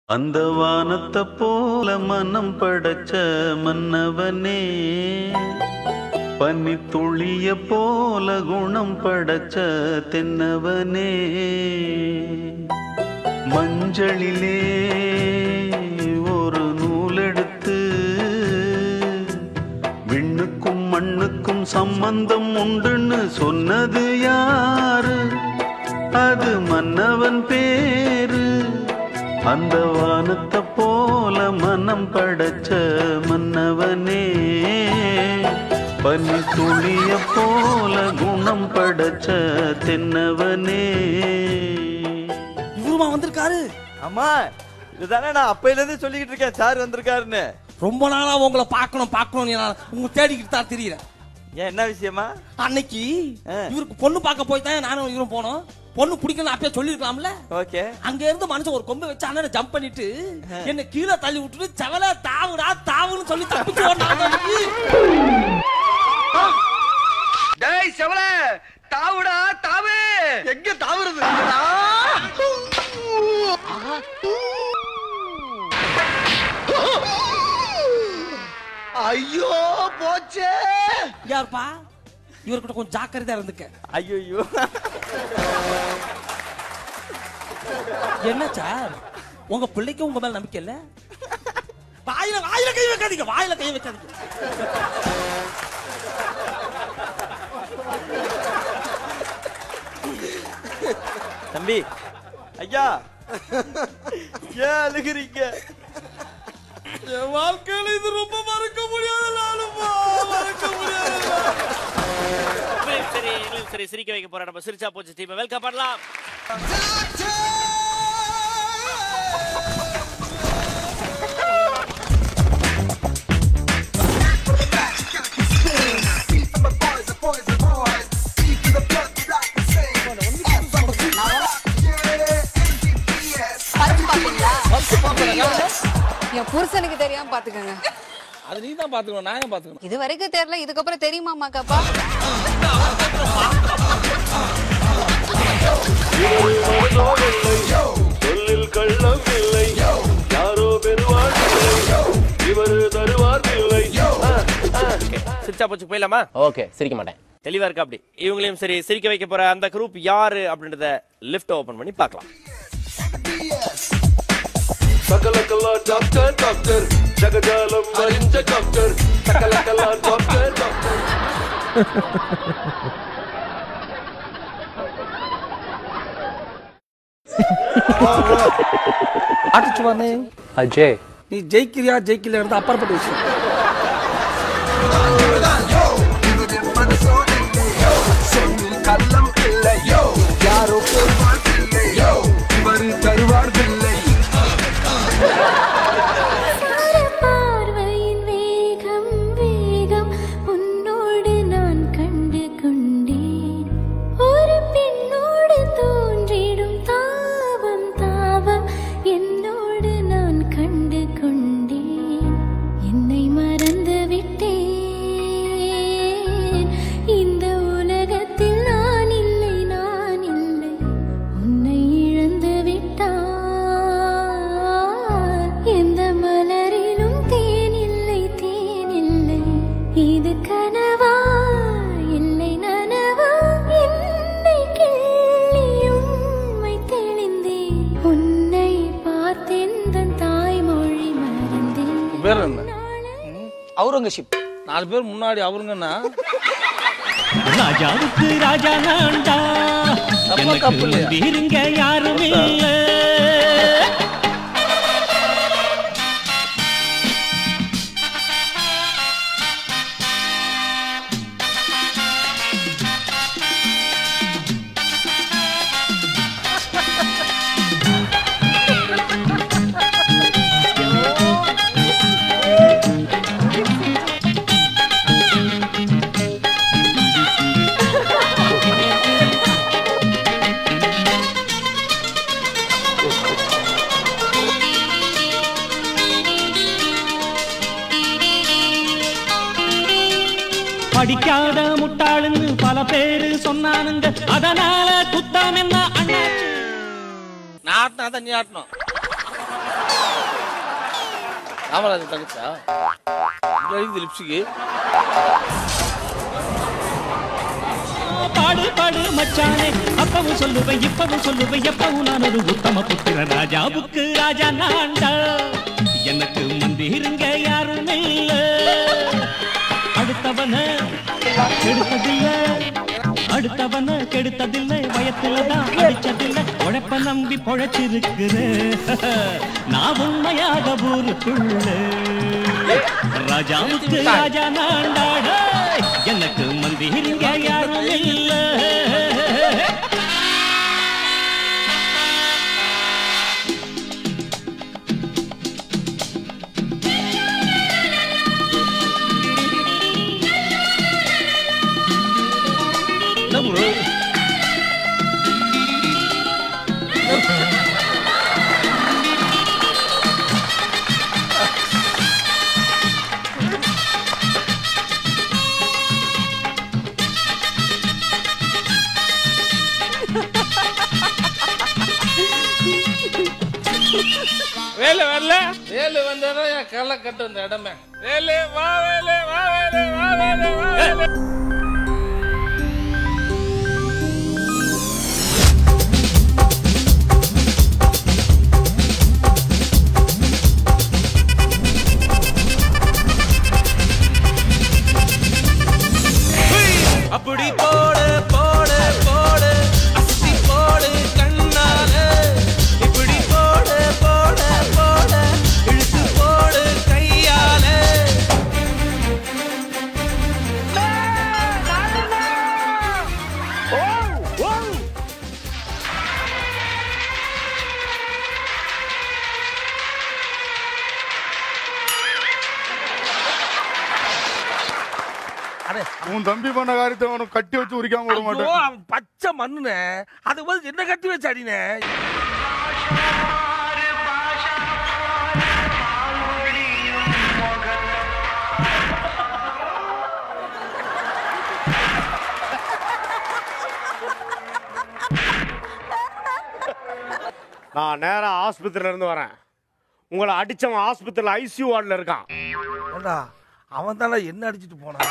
அந்த வானத்தை போல மனம் படைச்ச மன்னவனே பனி துளிய போல குணம் படைச்ச தென்னவனே மஞ்சளிலே ஒரு நூலெடுத்து விண்ணுக்கும் மண்ணுக்கும் சம்பந்தம் உண்டுன்னு சொன்னது யாரு அது மன்னவன் பேரு அந்த வானத்தை போல மனம் படைச்ச மன்னவனே பனி துளிய போல குணம் படைச்ச தென்னவனே இவருமா வந்திருக்காரு ஆமா இதுதானே நான் அப்பையில இருந்து சொல்லிக்கிட்டு இருக்கேன் சார் வந்திருக்காருன்னு ரொம்ப நாளா உங்களை பார்க்கணும் பார்க்கணும் நான் உங்க தேடிக்கிட்டு தான் தெரியறேன் ஏன் என்ன விஷயமா அன்னைக்கு ஆ. இவருக்கு பொண்ணு பார்க்க போய் தான் நானும் இவரும் போனோம் பொண்ணு பிடிக்கணும் அப்பயே சொல்லிருக்கலாம்ல ஓகே அங்க இருந்து மனுஷன் ஒரு கொம்பை வச்சு அண்ணனை ஜம்ப் பண்ணிட்டு என்ன கீழே தள்ளி விட்டுட்டு செவல தாவுடா தாவுன்னு சொல்லி தப்பிச்சு ஓடுனாங்க அன்னைக்கு. டேய் செவல தாவுடா தாவு எங்க தாவுறது ஐயோ போச்சே யாருப்பா இவர்கிட்ட கொஞ்சம் ஜாக்கிரதையா இருந்துக்க ஐயோ என்ன சார் உங்க பிள்ளைக்கு உங்க மேல நம்பிக்கை இல்ல வாயில வாயில கை வைக்காதீங்க வாயில கை வைக்காதீங்க தம்பி ஐயா ஏன் அழுகுறீங்க என் வாழ்க்கையில இது ரொம்ப மறக்க முடியாத நாளுப்பா மறக்க முடியாத நாள். இவளையும் சரி இவளையும் சரி சிரிக்க வைக்க போற நம்ம சிரிச்சா போச்சு டீம் வெல்கம் பண்ணலாம் என் புருஷனுக்கு தெரியாம பாத்துக்கோங்க அது நீ தான் பாத்துக்கணும் நான் ஏன் பாத்துக்கணும் இது வரைக்கும் தெரியல இதுக்கப்புறம் தெரியுமாமாக்காப்பா சொல்லில் கள்ளம் இல்லை யாரோ பெறுவார் இவர் தருவார் இல்லை சிரிச்சா போச்சு போயிடலாமா ஓகே சிரிக்க மாட்டேன் தெளிவா இருக்கா அப்படி இவங்களையும் சரி சிரிக்க வைக்க போற அந்த குரூப் யாரு அப்படின்றத லிஃப்ட் ஓபன் பண்ணி பார்க்கலாம் சகலகலா டாக்டர் டாக்டர் ஜகஜாலம் அறிஞ்ச டாக்டர் சகலகலா டாக்டர் டாக்டர் ஆட்டுச்சுவானே அஜய் நீ ஜெயிக்கிறியா ஜெயிக்கல இருந்து அப்பாற்பட்ட விஷயம் கள்ளம் இல்லையோ யாரோ பெறுவார் இல்லையோ இவர் தருவார் இல்லை பார்வையின் வேகம் வேகம் உன்னோடு நான் கண்டு கொண்டேன் ஒரு பெண்ணோடு தோன்றிடும் தாவம் தாவம் என்னோடு நான் கண்டு கொண்டேன் என்னை மறந்து விட்டேன் இந்த உலகத்தில் நான் இல்லை நான் இல்லை உன்னை இழந்து விட்டால் எந்த மலரிலும் தேன் இல்லை தேன் இல்லை இது கனவா இல்லை நனவா என்னை கிள்ளி உண்மை தெளிந்தேன் உன்னை பார்த்தெந்த தாய்மொழி மறந்தேன் பேர் என்ன அவுரங்கசீப் நாலு பேர் முன்னாடி அவருங்கன்னா ராஜாவுக்கு ராஜா நான்டா தப்பா எனக்கு தப்பு இல்லையா? இருங்க யாரும் இல்ல படிக்காத முட்டாளுன்னு பல பேரு சொன்னானுங்க அதனால குத்தம் என்ன அண்ணாச்சு நான் ஆட்டினா தான் நீ ஆட்டணும் ராமராஜன் தங்கச்சா இந்த லிப்ஸுக்கு பாடு பாடு மச்சானே அப்பவும் சொல்லுவேன் இப்பவும் சொல்லுவேன் எப்பவும் நான் ஒரு உத்தம புத்திர ராஜாவுக்கு ராஜா நான்டா எனக்கு மந்திருங்க யாரும் இல்ல அடுத்தவன கெடுத்ததில்ல அடுத்தவன கெடுத்ததில்லை வயத்துலதான் அடிச்சதில்லை உழைப்ப நம்பி பொழைச்சிருக்கிற நான் உண்மையாக ஊருக்குள்ள ராஜாவுக்கு ராஜா நாண்டாட எனக்கு மந்திரிங்க யாரும் இல்ல என்ன bro? வேலை வரல வேலை வந்தா என் களை கட்டும் இந்த இடமே வேலை வா வேலை வா வேலை வா வேலை வா வேலை அப்படி போடு போடு போடு அசி போடு கண்ணால இப்படி போடு போடு போடு இழுத்து போடு கையால உன் தம்பி பண்ண காரியத்தை அவனுக்கு கட்டி வச்சு உரிக்காம விட ஐயோ, மாட்டேன் அவன் பச்சை மண்ணுனே அது வந்து என்ன கட்டி வச்சு அடினே நான் நேரா ஆஸ்பத்திரியில இருந்து வரேன் உங்களை அடிச்சவன் ஆஸ்பத்திரியில ஐசியூ வார்டில் இருக்கான் ஏண்டா அவன் தானே என்ன அடிச்சிட்டு போனான்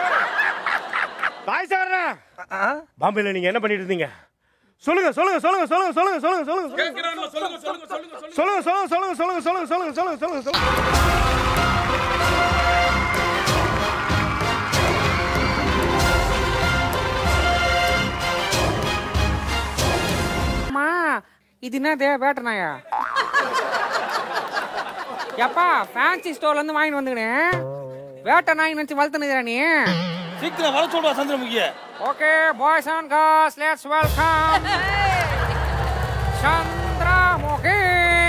தாய் சார் பாம்பேல நீங்க என்ன பண்ணிட்டு இருந்தீங்க சொல்லுங்க சொல்லுங்க சொல்லுங்க சொல்லுங்க சொல்லுங்க சொல்லுங்க சொல்லுங்க சொல்லுங்க சொல்லுங்க சொல்லுங்க சொல்லுங்க சொல்லுங்க சொல்லுங்க சொல்லுங்க சொல்லுங்க சொல்லுங்க சொல்லுங்க அம்மா இது என்னது வேட்டை நாயா எப்பா ஃபேன்சி ஸ்டோர்ல இருந்து வாங்கிட்டு வந்துக்கினேன் வேட்டை நாய் நினைச்சு வளர்த்துனுக்குற நீ சீக்கிரம் வர சொல்றா சந்திரமுகிய okay boys and girls let's welcome Chandramukhi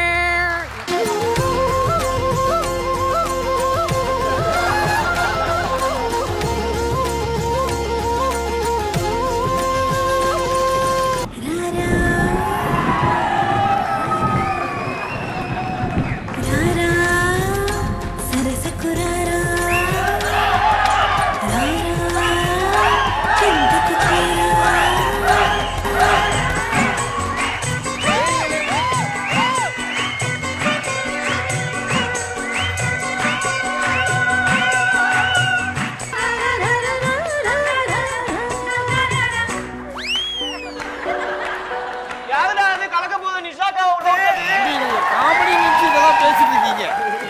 யாருடா அது கலக்க போகுது நிஷாக்கா காமெடி நினைச்சு இதெல்லாம் பேசிட்டு இருக்கீங்க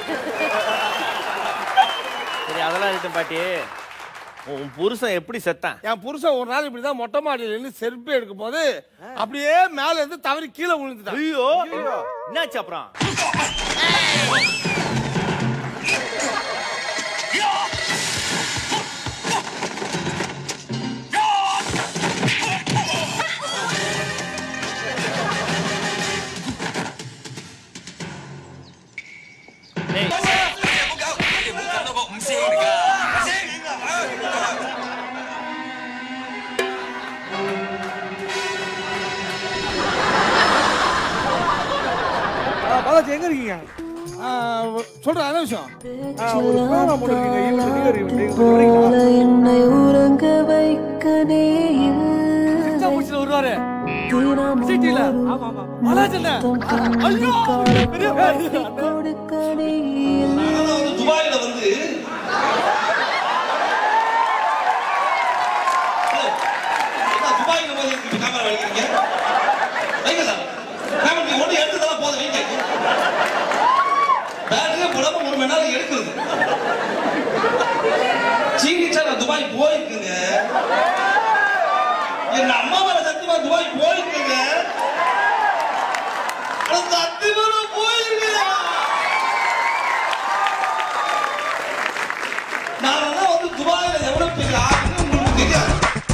சரி அதெல்லாம் இருக்கட்டும் பாட்டி உன் புருஷன் எப்படி செத்தான் என் புருஷன் ஒரு நாள் இப்படிதான் மொட்டை மாடியில இருந்து செருப்பு எடுக்கும் போது அப்படியே மேல இருந்து தவறி கீழே விழுந்துட்டான் ஐயோ என்னாச்சு அப்புறம் பாலாஜி எங்க இருக்கீங்க ஆ, சொல்றேன் என்ன விஷயம் ஆ, ஒரு program ஒண்ணு இருக்குங்க. ஈவினிங் நியூ இயர் ஈவினிங் கொஞ்சம் வரீங்களா? என்னை உறங்க வைக்கனே சித்தா பூச்சில வருவாரு விஜய் டிவில. ஆமா, ஆமா. பாலாஜி அண்ணா. ஐயோ, பெரிய fan. கொடுக்கனே இல்லை மணி நேரம் எடுக்கிறது சீனிச்சா நான் துபாய் போயிருக்குங்க என் அம்மா மேல சத்தியமா துபாய் போயிருக்குங்க ஆனா சத்தியமா போயிருக்கேன் நான் வந்து வந்து துபாயில எவ்வளவு பெரிய ஆளுன்னு உங்களுக்கு தெரியாது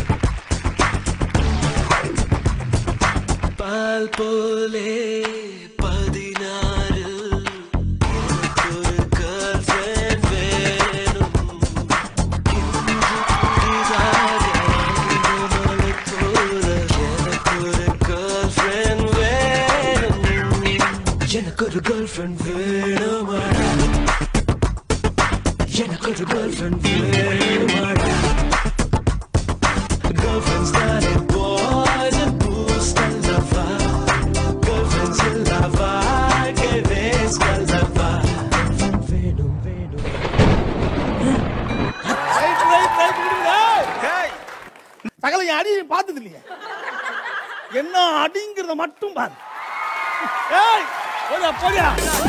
பால் போலே பதினாறு ஒரு girlfriend வேணும். இன்றுதான் மழை போல எனக்கு ஒரு girlfriend வேணும். எனக்கு ஒரு girlfriend வேணுமாடா எனக்கு ஒரு girlfriend வேணுமாடா Girlfriends that are boys and booze கல்லவா Girlfriends இல்லவா கேவேஸ் கல்லவா வேணும் வேணும் சகல என் அடி பார்த்தது இல்லையே என்ன அடிங்கிறத மட்டும் பாரு ஏய் போடா போடா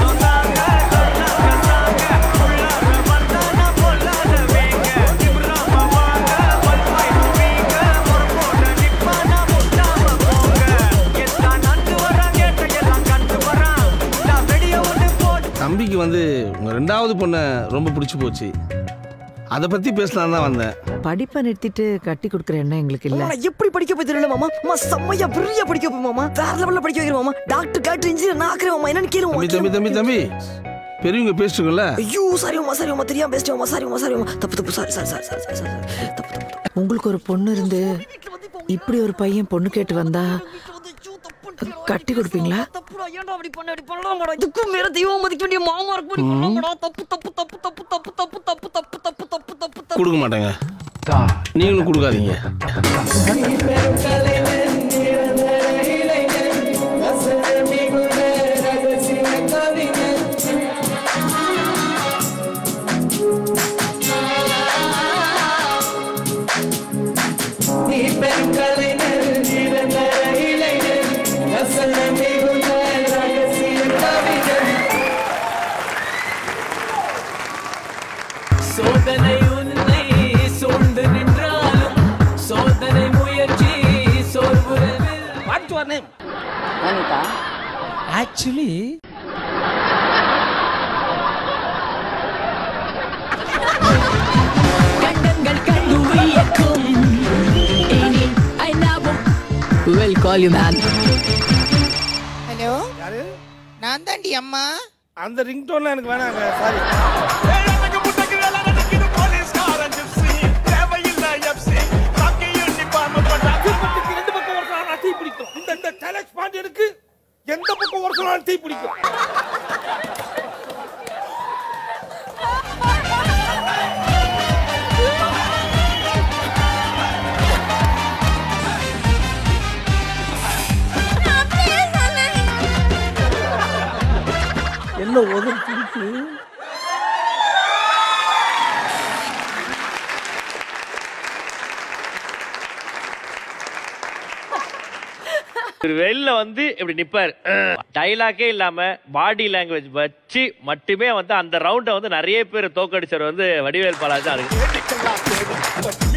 தம்பிக்கு வந்து உங்க ரெண்டாவது பொண்ணை ரொம்ப பிடிச்சி போச்சு அதை பத்தி பேசலாம் தான் வந்தேன் படிப்பை நிறுத்திட்டு கட்டி கொடுக்குற எண்ணம் எங்களுக்கு இல்ல நான் எப்படி படிக்க போய் தெரியல மாமா அம்மா செம்மையா பெரிய படிக்க போய் மாமா வேற லெவல்ல படிக்க வைக்கிறேன் மாமா டாக்டர் டாக்டர் இன்ஜினியர் நான் ஆக்குறேன் மாமா என்னன்னு கேளு தம்பி தம்பி தம்பி தம்பி பெரியவங்க பேசிட்டுங்கல்ல ஐயோ சாரி மாமா சாரி மாமா தெரியாம பேசிட்டேன் மாமா சாரி மாமா சாரி மாமா தப்பு தப்பு sorry sorry sorry sorry sorry sorry தப்பு தப்பு உங்களுக்கு ஒரு பொண்ணு இருந்து இப்படி ஒரு பையன் பொண்ணு கேட்டு வந்தா கட்டி கொடுப்பீங்களா ஏன்டா அப்படி பண்ண அப்படி பண்ணலாமாடா இதுக்கும் மேல தெய்வம் மதிக்க வேண்டிய மாமா இருக்கு இப்படி பண்ணலாமாடா தப்பு தப்பு தப்பு தப்பு தப்பு தப்பு தப்பு தப்பு தப்பு தப்பு தப்பு தப்பு கொடுக்க மாட்டேங்க நீங்களும் கொடுக்காதீங்க நீ பெரும் கலைஞர் நிரந்தர இளைஞர் வசன மிகுந்த ரகசிய கவிஞர் சோதனை உன்னை சூழ்ந்து நின்றாலும் சோதனை முயற்சி சோர்வுறவில் what's your name Anitha actually கண்டங்கள் கண்டு வியக்கும் இனி I love will call you man hello யாரு நான் தாண்டி அம்மா அந்த ரிங்டோன்லாம் எனக்கு வேணாங்க சாரி ரெண்டு பக்கம் ஒருத்தனால தீ பிடிக்கும் இந்த இந்த சேலஞ்ச் பாண்டியனுக்கு எந்த பக்கம் ஒருத்தனால தீ பிடிக்கும் என்ன உதவி பிடிக்கு ஒரு வெளில வந்து இப்படி நிப்பாரு டைலாக்கே இல்லாம பாடி லாங்குவேஜ் வச்சு மட்டுமே வந்து அந்த ரவுண்டை வந்து நிறைய பேர் தோக்கடிச்சவர் வந்து வடிவேல் பாலாஜி தான் இருக்கு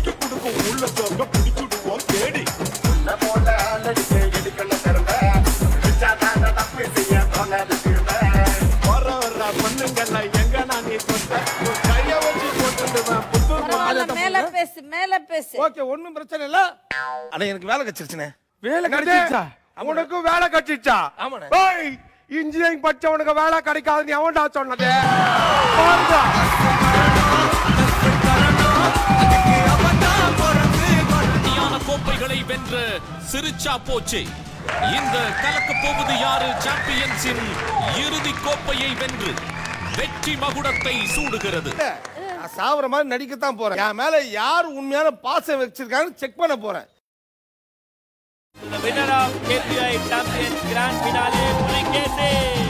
மேல பேசு மேல பேசு ஓகே ஒண்ணும் பிரச்சனை இல்ல அட எனக்கு வேலை கிடைச்சிருச்சுனே வேலை கிடைச்சிச்சா உனக்கு வேலை கிடைச்சிச்சா ஆமாண்ணே. ஏய் இன்ஜினியரிங் படிச்சவனுக்கு வேலை கிடைக்காதுன்னு எவன்டா சொன்னது பாருங்க. போட்டியான கோப்பைகளை வென்ற சிரிச்சா போச்சே இந்த கலக்க போவது யாரு சாம்பியன்ஸின் இறுதி கோப்பையை வென்று வெற்றி மகுடத்தை சூடுகிறது நான் சாவற மாதிரி நடிக்கத்தான் போறேன் என் மேல யார் உண்மையான பாசம் வச்சிருக்காங்கன்னு செக் பண்ண போறேன் The winner of KPI Champions Grand Finale Pune